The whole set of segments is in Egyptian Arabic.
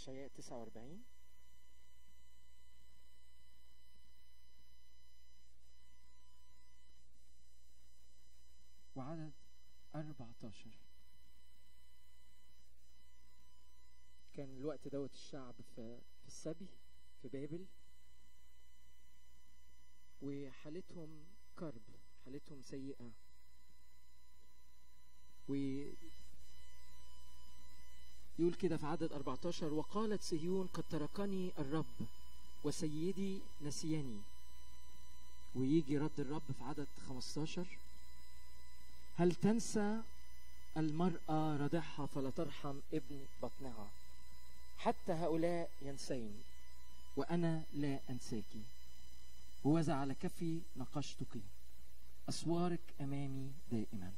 أشعياء 49 وعدد 14 كان الوقت دوت الشعب في في السبي في بابل وحالتهم كرب حالتهم سيئة و يقول كده في عدد 14 وقالت صهيون قد تركني الرب وسيدي نسيني ويجي رد الرب في عدد 15 هل تنسى المرأة رضعها فلا ترحم ابن بطنها حتى هؤلاء ينسين وأنا لا أنساك ووزع على كفي نقشتك أسوارك أمامي دائما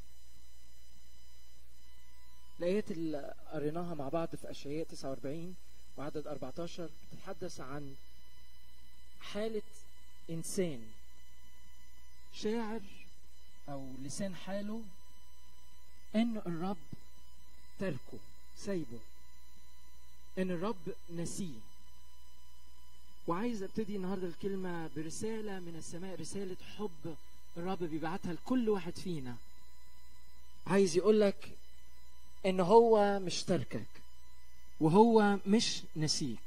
الآيات اللي قريناها مع بعض في أشعياء 49 وعدد 14 بتتحدث عن حالة إنسان شاعر أو لسان حاله إن الرب تركه سايبه إن الرب نسيه وعايز ابتدي النهارده الكلمة برسالة من السماء رسالة حب الرب بيبعتها لكل واحد فينا عايز يقول لك ان هو مش تركك وهو مش نسيك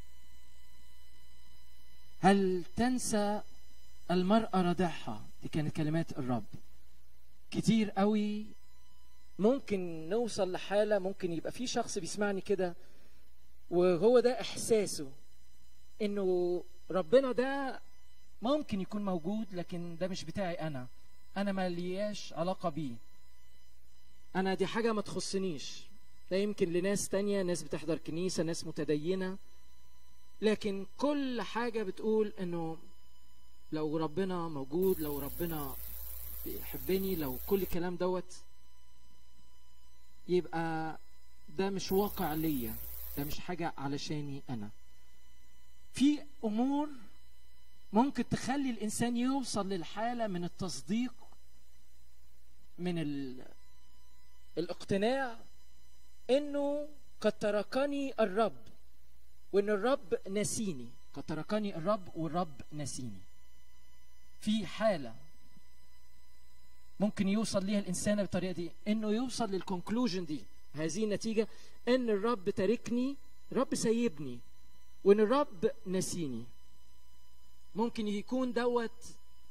هل تنسى المرأة رضعها دي كانت كلمات الرب كتير قوي ممكن نوصل لحالة ممكن يبقى في شخص بيسمعني كده وهو ده إحساسه إنه ربنا ده ممكن يكون موجود لكن ده مش بتاعي أنا أنا ما لياش علاقة بيه انا دي حاجه ما تخصنيش ده يمكن لناس تانية ناس بتحضر كنيسه ناس متدينه لكن كل حاجه بتقول انه لو ربنا موجود لو ربنا بيحبني لو كل الكلام دوت يبقى ده مش واقع ليا ده مش حاجه علشاني انا في امور ممكن تخلي الانسان يوصل للحاله من التصديق من ال الاقتناع انه قد تركني الرب وان الرب نسيني قد تركني الرب والرب نسيني في حاله ممكن يوصل ليها الانسان بالطريقه دي انه يوصل للكونكلوجن دي هذه النتيجه ان الرب تاركني الرب سيبني وان الرب نسيني ممكن يكون دوت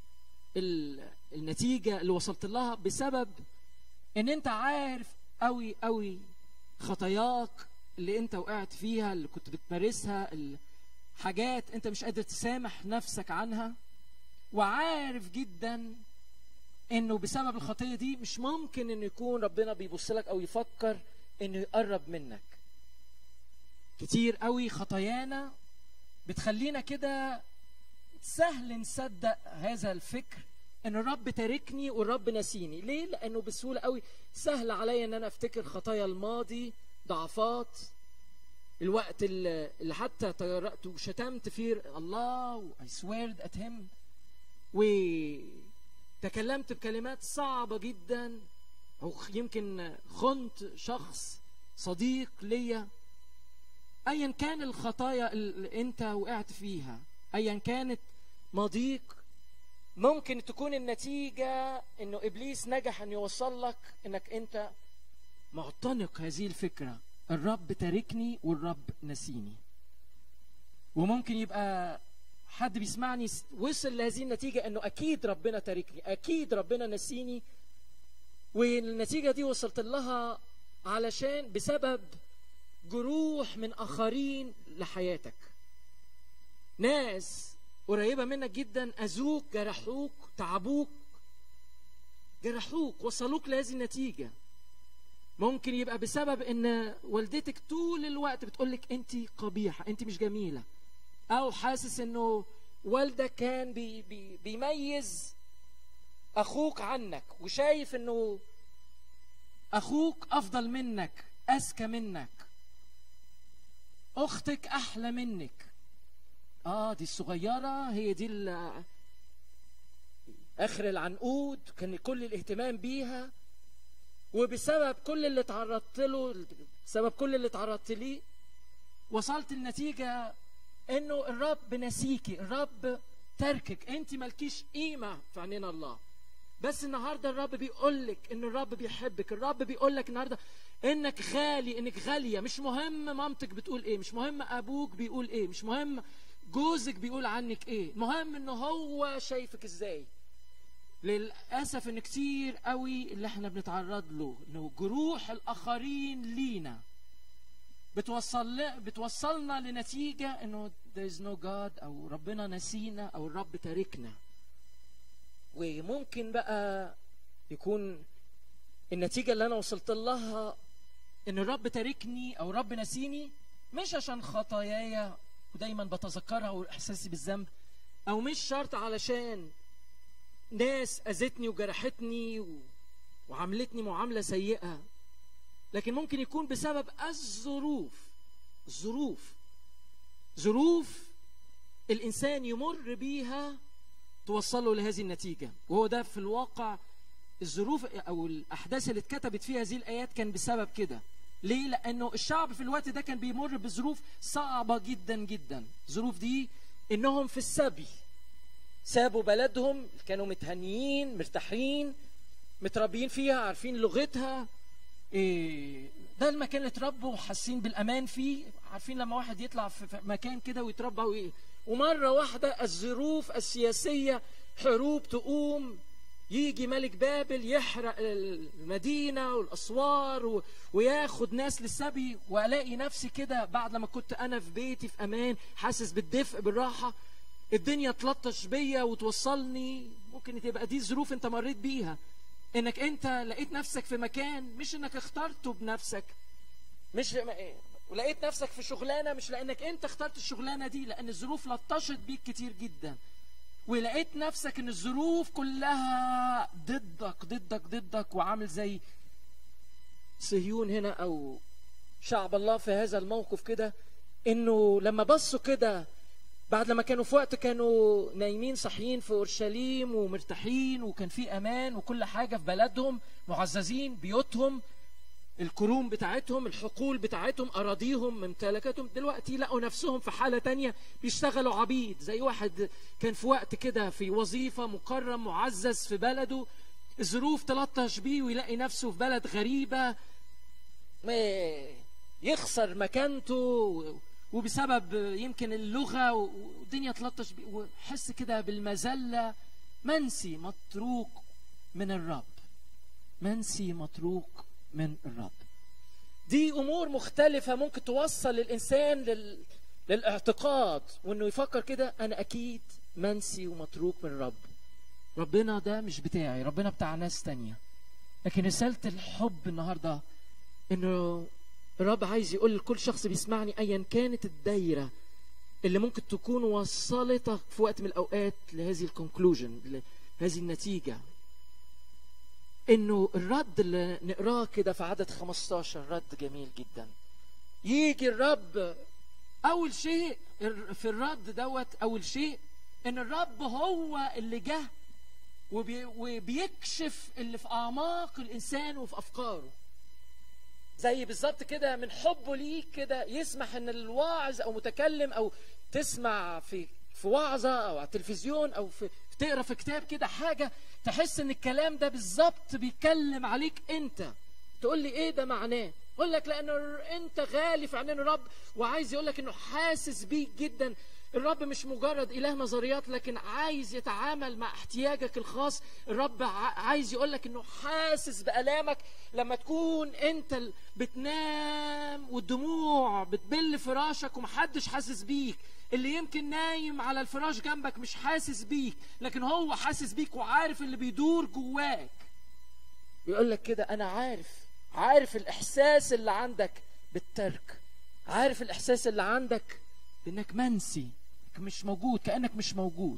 النتيجه اللي وصلت لها بسبب ان انت عارف قوي قوي خطاياك اللي انت وقعت فيها اللي كنت بتمارسها حاجات انت مش قادر تسامح نفسك عنها وعارف جدا انه بسبب الخطيه دي مش ممكن انه يكون ربنا بيبص لك او يفكر انه يقرب منك كتير قوي خطايانا بتخلينا كده سهل نصدق هذا الفكر ان الرب تاركني والرب نسيني ليه لانه بسهوله قوي سهل عليا ان انا افتكر خطايا الماضي ضعفات الوقت اللي اللي حتى تجرأت وشتمت فيه الله و I sweared at him وتكلمت بكلمات صعبة جدا أو يمكن خنت شخص صديق ليا أيا كان الخطايا اللي أنت وقعت فيها أيا كانت ماضيك ممكن تكون النتيجة انه ابليس نجح ان يوصل لك انك انت معتنق هذه الفكرة الرب تاركني والرب نسيني وممكن يبقى حد بيسمعني وصل لهذه النتيجة انه اكيد ربنا تاركني اكيد ربنا نسيني والنتيجة دي وصلت لها علشان بسبب جروح من اخرين لحياتك ناس قريبة منك جدا أذوك جرحوك تعبوك جرحوك وصلوك لهذه النتيجة ممكن يبقى بسبب ان والدتك طول الوقت بتقولك انت قبيحة انت مش جميلة او حاسس انه والدك كان بي بي بيميز اخوك عنك وشايف انه اخوك افضل منك اذكى منك اختك احلى منك اه دي الصغيره هي دي اخر العنقود كان كل الاهتمام بيها وبسبب كل اللي تعرضت له بسبب كل اللي تعرضت ليه وصلت لنتيجة انه الرب نسيكي الرب تركك انت مالكيش قيمة في عينين الله بس النهارده الرب بيقول لك ان الرب بيحبك الرب بيقول لك النهارده انك غالي انك غاليه مش مهم مامتك بتقول ايه مش مهم ابوك بيقول ايه مش مهم جوزك بيقول عنك ايه المهم ان هو شايفك ازاي للاسف ان كتير قوي اللي احنا بنتعرض له انه جروح الاخرين لينا بتوصل بتوصلنا لنتيجه انه there is no God او ربنا نسينا او الرب تاركنا وممكن بقى يكون النتيجه اللي انا وصلت لها ان الرب تاركني او الرب نسيني مش عشان خطاياي ودايما بتذكرها واحساسي بالذنب او مش شرط علشان ناس اذتني وجرحتني و... وعملتني معامله سيئه لكن ممكن يكون بسبب الظروف الظروف ظروف الانسان يمر بيها توصله لهذه النتيجه وهو ده في الواقع الظروف او الاحداث اللي اتكتبت فيها هذه الايات كان بسبب كده ليه لانه الشعب في الوقت ده كان بيمر بظروف صعبه جدا جدا الظروف دي انهم في السبي سابوا بلدهم كانوا متهنيين مرتاحين متربيين فيها عارفين لغتها إيه ده المكان اللي اتربوا وحاسين بالامان فيه عارفين لما واحد يطلع في مكان كده ويتربى وإيه ومره واحده الظروف السياسيه حروب تقوم يجي ملك بابل يحرق المدينة والأسوار و... وياخد ناس للسبي وألاقي نفسي كده بعد لما كنت أنا في بيتي في أمان حاسس بالدفء بالراحة الدنيا تلطش بيا وتوصلني ممكن تبقى دي ظروف أنت مريت بيها إنك أنت لقيت نفسك في مكان مش إنك اخترته بنفسك مش ولقيت نفسك في شغلانة مش لأنك أنت اخترت الشغلانة دي لأن الظروف لطشت بيك كتير جدا ولقيت نفسك ان الظروف كلها ضدك ضدك ضدك وعامل زي صهيون هنا او شعب الله في هذا الموقف كده انه لما بصوا كده بعد لما كانوا في وقت كانوا نايمين صاحيين في اورشليم ومرتاحين وكان في امان وكل حاجه في بلدهم معززين بيوتهم الكروم بتاعتهم الحقول بتاعتهم أراضيهم ممتلكاتهم دلوقتي لقوا نفسهم في حالة تانية بيشتغلوا عبيد زي واحد كان في وقت كده في وظيفة مكرم معزز في بلده الظروف تلطش بيه ويلاقي نفسه في بلد غريبة يخسر مكانته وبسبب يمكن اللغة والدنيا تلطش بيه وحس كده بالمذلة منسي متروك من الرب منسي متروك من الرب دي امور مختلفه ممكن توصل الانسان لل... للاعتقاد وانه يفكر كده انا اكيد منسي ومتروك من الرب ربنا ده مش بتاعي ربنا بتاع ناس تانية لكن رسالة الحب النهاردة انه الرب عايز يقول لكل شخص بيسمعني ايا كانت الدايرة اللي ممكن تكون وصلتك في وقت من الاوقات لهذه الكونكلوجن لهذه النتيجة انه الرد اللي نقراه كده في عدد 15 رد جميل جدا يجي الرب اول شيء في الرد دوت اول شيء ان الرب هو اللي جه وبي وبيكشف اللي في اعماق الانسان وفي افكاره زي بالظبط كده من حبه ليك كده يسمح ان الواعظ او متكلم او تسمع في في وعظه او على التلفزيون او في تقرا في كتاب كده حاجه تحس ان الكلام ده بالظبط بيتكلم عليك انت تقول لي ايه ده معناه اقول لك لان انت غالي في عينين الرب وعايز يقول لك انه حاسس بيك جدا الرب مش مجرد اله نظريات لكن عايز يتعامل مع احتياجك الخاص الرب عايز يقول لك انه حاسس بالامك لما تكون انت بتنام والدموع بتبل فراشك ومحدش حاسس بيك اللي يمكن نايم على الفراش جنبك مش حاسس بيك لكن هو حاسس بيك وعارف اللي بيدور جواك بيقول لك كده انا عارف عارف الاحساس اللي عندك بالترك عارف الاحساس اللي عندك بانك منسي انك مش موجود كانك مش موجود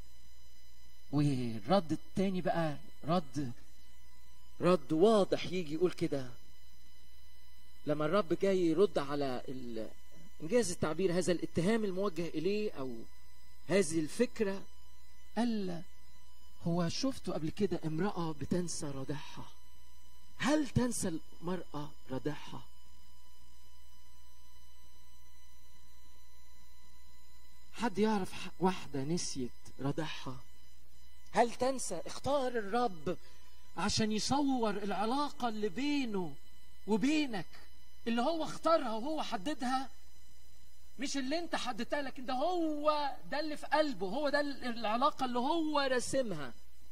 والرد التاني بقى رد رد واضح يجي يقول كده لما الرب جاي يرد على ال... انجاز التعبير هذا الاتهام الموجه اليه او هذه الفكره قال هو شفته قبل كده امراه بتنسى رضيعها هل تنسى المراه رضيعها حد يعرف ح- واحدة نسيت رضعها هل تنسى اختار الرب عشان يصور العلاقة اللي بينه وبينك اللي هو اختارها وهو حددها مش اللي انت حددتها لكن ده هو ده اللي في قلبه هو ده ال- العلاقة اللي هو راسمها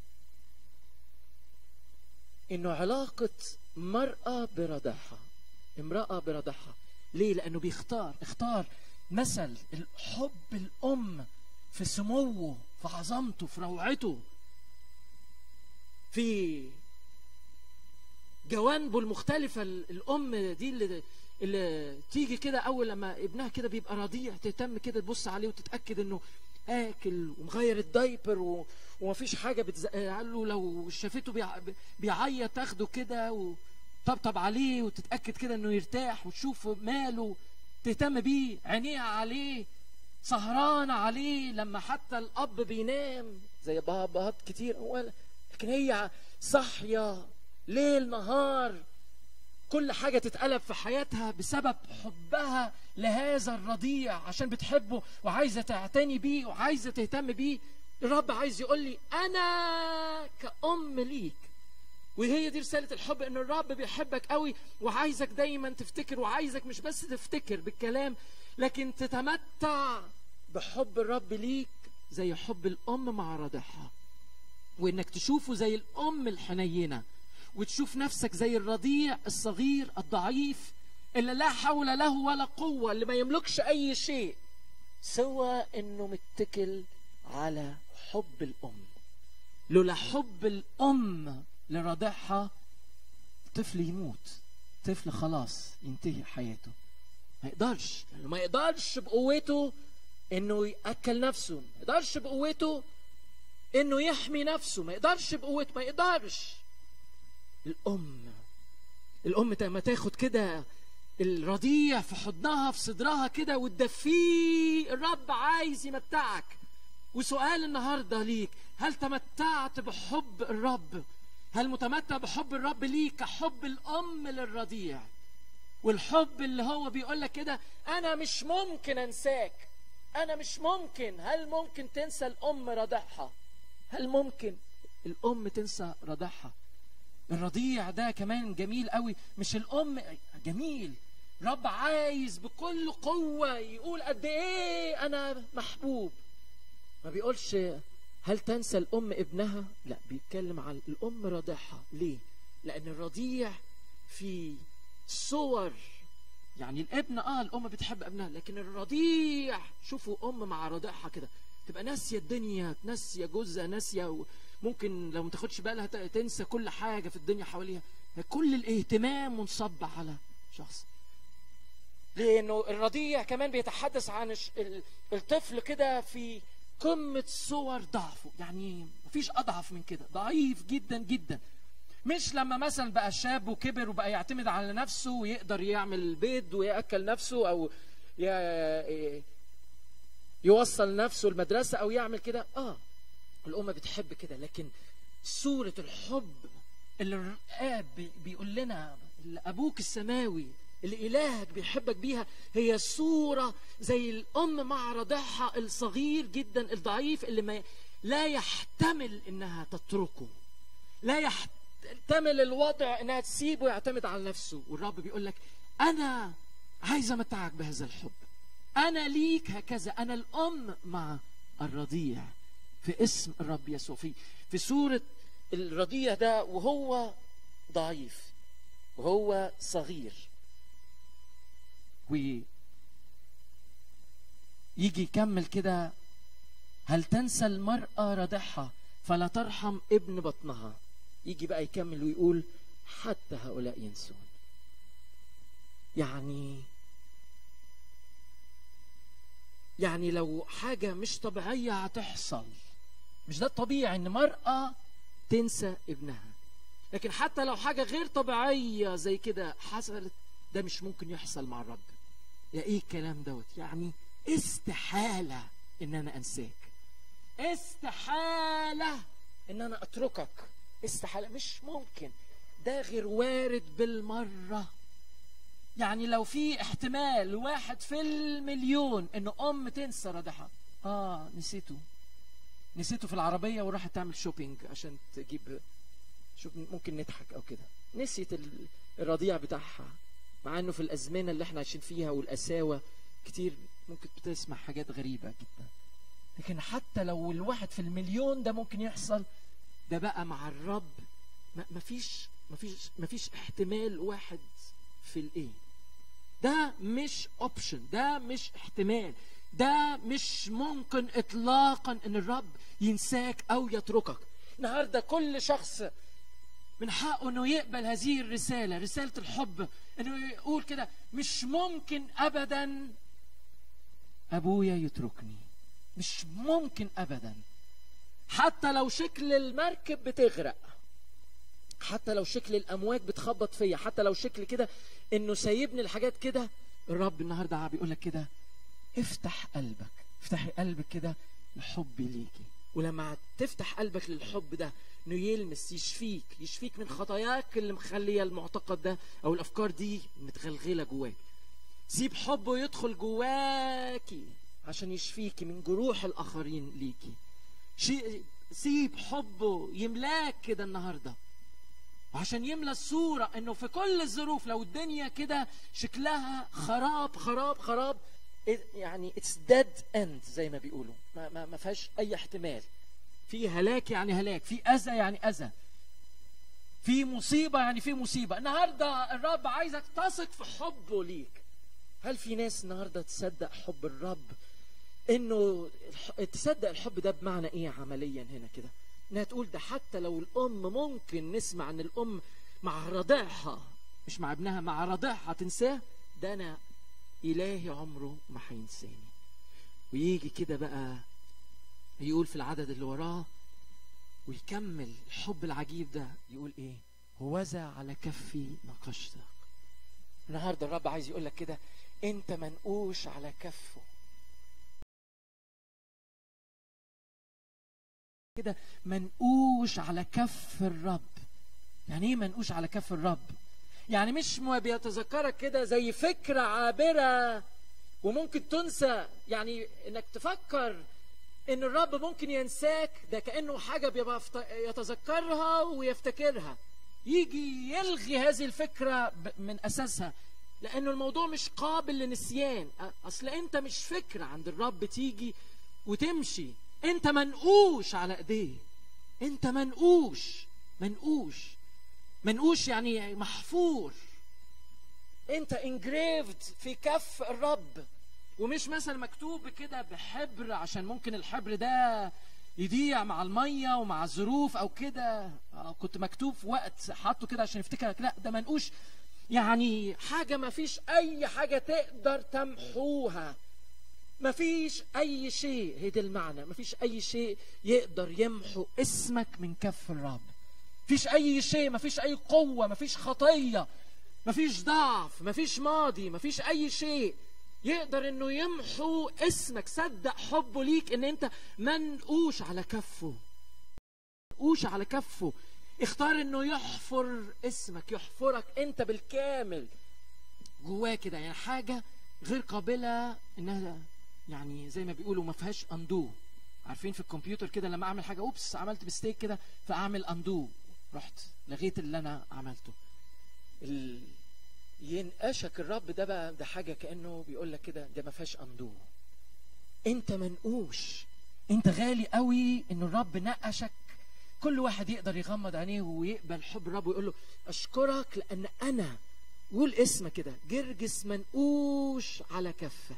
انه علاقة مرأة برضعها امرأة برضعها ليه لانه بيختار اختار مثل الحب الام في سموه في عظمته في روعته في جوانبه المختلفة ال- الأم دي اللي, اللي تيجي كده أول لما ابنها كده بيبقى رضيع تهتم كده تبص عليه وتتأكد إنه آكل ومغير الدايبر و... ومفيش حاجة بتزعله لو شافته بيع... بيعيط تاخده كده وطبطب عليه وتتأكد كده إنه يرتاح وتشوف ماله تهتم بيه عينيها عليه سهرانة عليه لما حتى الأب بينام زي بابات كتير أولا لكن هي صاحية ليل نهار كل حاجة تتقلب في حياتها بسبب حبها لهذا الرضيع عشان بتحبه وعايزة تعتني بيه وعايزة تهتم بيه الرب عايز يقول لي أنا كأم ليك وهي دي رسالة الحب إن الرب بيحبك قوي وعايزك دايما تفتكر وعايزك مش بس تفتكر بالكلام لكن تتمتع بحب الرب ليك زي حب الأم مع رضيعها وإنك تشوفه زي الأم الحنينة وتشوف نفسك زي الرضيع الصغير الضعيف اللي لا حول له ولا قوة اللي ما يملكش أي شيء سوى إنه متكل على حب الأم لولا حب الأم لرضيعها طفل يموت طفل خلاص ينتهي حياته ما يقدرش لأنه ما يقدرش بقوته إنه يأكل نفسه ما يقدرش بقوته إنه يحمي نفسه ما يقدرش بقوته ما يقدرش الأم الأم لما تاخد كده الرضيع في حضنها في صدرها كده وتدفيه الرب عايز يمتعك وسؤال النهارده ليك هل تمتعت بحب الرب هل متمتع بحب الرب ليك كحب الأم للرضيع والحب اللي هو بيقول لك كده أنا مش ممكن أنساك أنا مش ممكن هل ممكن تنسى الأم رضعها هل ممكن الأم تنسى رضعها الرضيع ده كمان جميل قوي مش الام جميل رب عايز بكل قوة يقول قد ايه انا محبوب ما بيقولش هل تنسى الام ابنها لا بيتكلم عن الام رضيعها ليه لان الرضيع في صور يعني الابن اه الام بتحب ابنها لكن الرضيع شوفوا ام مع رضيعها كده تبقى ناسيه الدنيا ناسيه جوزها ناسيه ممكن لو ما تاخدش بالها تنسى كل حاجه في الدنيا حواليها كل الاهتمام منصب على شخص لانه الرضيع كمان بيتحدث عن الطفل كده في قمه صور ضعفه يعني مفيش اضعف من كده ضعيف جدا جدا مش لما مثلا بقى شاب وكبر وبقى يعتمد على نفسه ويقدر يعمل بيض وياكل نفسه او يوصل نفسه المدرسه او يعمل كده اه الأمة بتحب كده لكن صورة الحب اللي الآب بيقول لنا اللي أبوك السماوي اللي إلهك بيحبك بيها هي صورة زي الأم مع رضعها الصغير جدا الضعيف اللي ما لا يحتمل إنها تتركه لا يحتمل الوضع إنها تسيبه يعتمد على نفسه والرب بيقول لك أنا عايز أمتعك بهذا الحب أنا ليك هكذا أنا الأم مع الرضيع في اسم الرب يسوع في في سورة الرضيع ده وهو ضعيف وهو صغير و يجي يكمل كده هل تنسى المرأة رضعها فلا ترحم ابن بطنها يجي بقى يكمل ويقول حتى هؤلاء ينسون يعني يعني لو حاجة مش طبيعية هتحصل مش ده الطبيعي ان مرأة تنسى ابنها لكن حتى لو حاجة غير طبيعية زي كده حصلت ده مش ممكن يحصل مع الرب يا ايه الكلام دوت يعني استحالة ان انا انساك استحالة ان انا اتركك استحالة مش ممكن ده غير وارد بالمرة يعني لو في احتمال واحد في المليون ان ام تنسى رضعها اه نسيته نسيته في العربيه وراحت تعمل شوبينج عشان تجيب شوف ممكن نضحك او كده نسيت ال- الرضيع بتاعها مع انه في الازمنه اللي احنا عايشين فيها والقساوه كتير ممكن بتسمع حاجات غريبه جدا لكن حتى لو الواحد في المليون ده ممكن يحصل ده بقى مع الرب ما- مفيش مفيش مفيش احتمال واحد في الايه ده مش اوبشن ده مش احتمال ده مش ممكن اطلاقا ان الرب ينساك او يتركك النهارده كل شخص من حقه انه يقبل هذه الرساله رساله الحب انه يقول كده مش ممكن ابدا ابويا يتركني مش ممكن ابدا حتى لو شكل المركب بتغرق حتى لو شكل الامواج بتخبط فيا حتى لو شكل كده انه سايبني الحاجات كده الرب النهارده بيقول لك كده افتح قلبك افتحي قلبك كده لحبي ليكي ولما تفتح قلبك للحب ده انه يلمس يشفيك يشفيك من خطاياك اللي مخليه المعتقد ده او الافكار دي متغلغله جواك سيب حبه يدخل جواكي عشان يشفيكي من جروح الاخرين ليكي شي- سيب حبه يملاك كده النهارده وعشان يملى الصورة انه في كل الظروف لو الدنيا كده شكلها خراب خراب خراب it- يعني اتس ديد اند زي ما بيقولوا ما, ما, ما فيهاش اي احتمال في هلاك يعني هلاك في اذى يعني اذى في مصيبة يعني في مصيبة النهاردة الرب عايزك تثق في حبه ليك هل في ناس النهاردة تصدق حب الرب انه الح- تصدق الحب ده بمعنى ايه عمليا هنا كده انها تقول ده حتى لو الام ممكن نسمع ان الام مع رضيعها مش مع ابنها مع رضيعها تنساه ده انا الهي عمره ما هينساني ويجي كده بقى يقول في العدد اللي وراه ويكمل الحب العجيب ده يقول ايه هوذا على كفي نقشتك النهارده الرب عايز يقول لك كده انت منقوش على كفه كده منقوش على كف الرب يعني ايه منقوش على كف الرب يعني مش ما بيتذكرك كده زي فكرة عابرة وممكن تنسى يعني انك تفكر ان الرب ممكن ينساك ده كأنه حاجة بيبقى يفت- يتذكرها ويفتكرها يجي يلغي هذه الفكرة ب- من أساسها لأنه الموضوع مش قابل للنسيان أ- أصل أنت مش فكرة عند الرب تيجي وتمشي أنت منقوش على إيديه أنت منقوش منقوش منقوش يعني محفور انت انجريفد في كف الرب ومش مثلا مكتوب كده بحبر عشان ممكن الحبر ده يضيع مع الميه ومع الظروف او كده آه، كنت مكتوب في وقت حاطه كده عشان يفتكرك لا ده منقوش يعني حاجه ما فيش اي حاجه تقدر تمحوها ما فيش اي شيء هي ده المعنى ما فيش اي شيء يقدر يمحو اسمك من كف الرب فيش اي شيء ما فيش اي قوه ما فيش خطيه ما فيش ضعف ما فيش ماضي ما فيش اي شيء يقدر انه يمحو اسمك صدق حبه ليك ان انت منقوش على كفه منقوش على كفه اختار انه يحفر اسمك يحفرك انت بالكامل جواه كده يعني حاجه غير قابله انها يعني زي ما بيقولوا ما فيهاش اندو عارفين في الكمبيوتر كده لما اعمل حاجه اوبس عملت ميستيك كده فاعمل اندو رحت لغيت اللي انا عملته ال... ينقشك الرب ده بقى ده حاجه كانه بيقول لك كده ده ما فيهاش اندو انت منقوش انت غالي قوي ان الرب نقشك كل واحد يقدر يغمض عينيه ويقبل حب الرب ويقول له اشكرك لان انا قول اسمك كده جرجس منقوش على كفك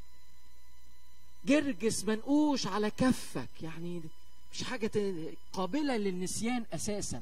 جرجس منقوش على كفك يعني مش حاجة ت- قابلة للنسيان أساسا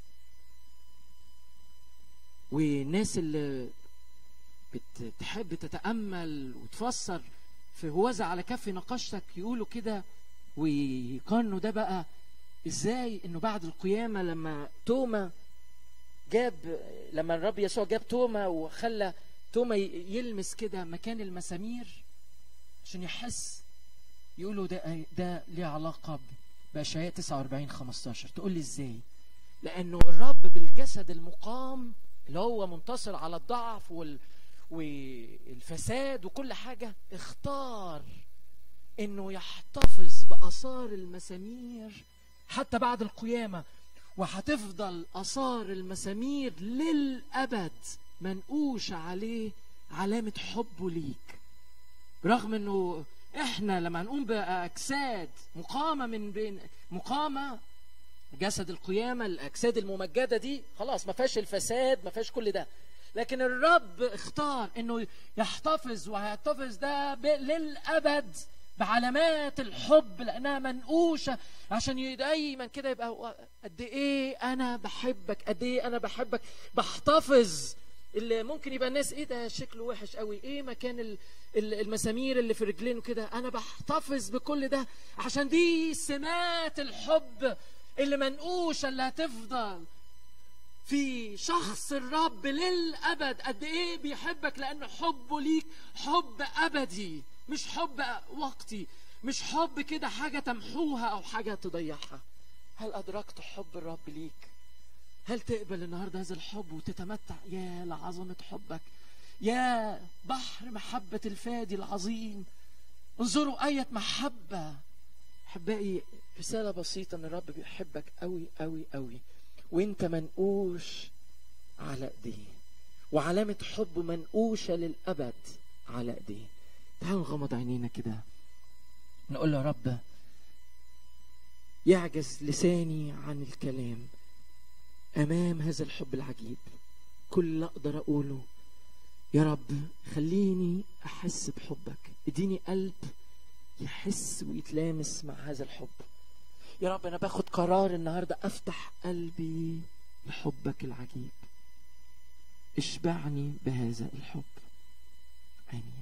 والناس اللي بتحب تتأمل وتفسر في هوذا على كف نقاشتك يقولوا كده ويقارنوا ده بقى ازاي انه بعد القيامة لما توما جاب لما الرب يسوع جاب توما وخلى توما ي- يلمس كده مكان المسامير عشان يحس يقولوا ده ده ليه علاقة ب- بأشعياء 49 15 تقول لي ازاي؟ لأنه الرب بالجسد المقام اللي هو منتصر على الضعف وال والفساد وكل حاجة اختار انه يحتفظ باثار المسامير حتى بعد القيامه وهتفضل اثار المسامير للابد منقوش عليه علامه حبه ليك رغم انه احنا لما نقوم باجساد مقامه من بين مقامه جسد القيامه الاجساد الممجده دي خلاص ما فيهاش الفساد ما فيهاش كل ده لكن الرب اختار انه يحتفظ وهيحتفظ ده ب- للابد بعلامات الحب لانها منقوشه عشان دايما كده يبقى قد ايه انا بحبك قد ايه انا بحبك بحتفظ اللي ممكن يبقى الناس ايه ده شكله وحش قوي ايه مكان ال- ال- المسامير اللي في رجلينه كده انا بحتفظ بكل ده عشان دي سمات الحب اللي منقوشه اللي هتفضل في شخص الرب للابد قد ايه بيحبك لان حبه ليك حب ابدي مش حب وقتي مش حب كده حاجه تمحوها او حاجه تضيعها هل ادركت حب الرب ليك هل تقبل النهارده هذا الحب وتتمتع يا لعظمه حبك يا بحر محبه الفادي العظيم انظروا ايه محبه احبائي رساله بسيطه ان الرب بيحبك قوي قوي قوي وانت منقوش على ايديه وعلامة حب منقوشة للأبد على ايديه تعالوا نغمض عينينا كده نقول له يا رب يعجز لساني عن الكلام أمام هذا الحب العجيب كل اللي أقدر أقوله يا رب خليني أحس بحبك اديني قلب يحس ويتلامس مع هذا الحب يا رب انا باخد قرار النهارده افتح قلبي لحبك العجيب اشبعني بهذا الحب امين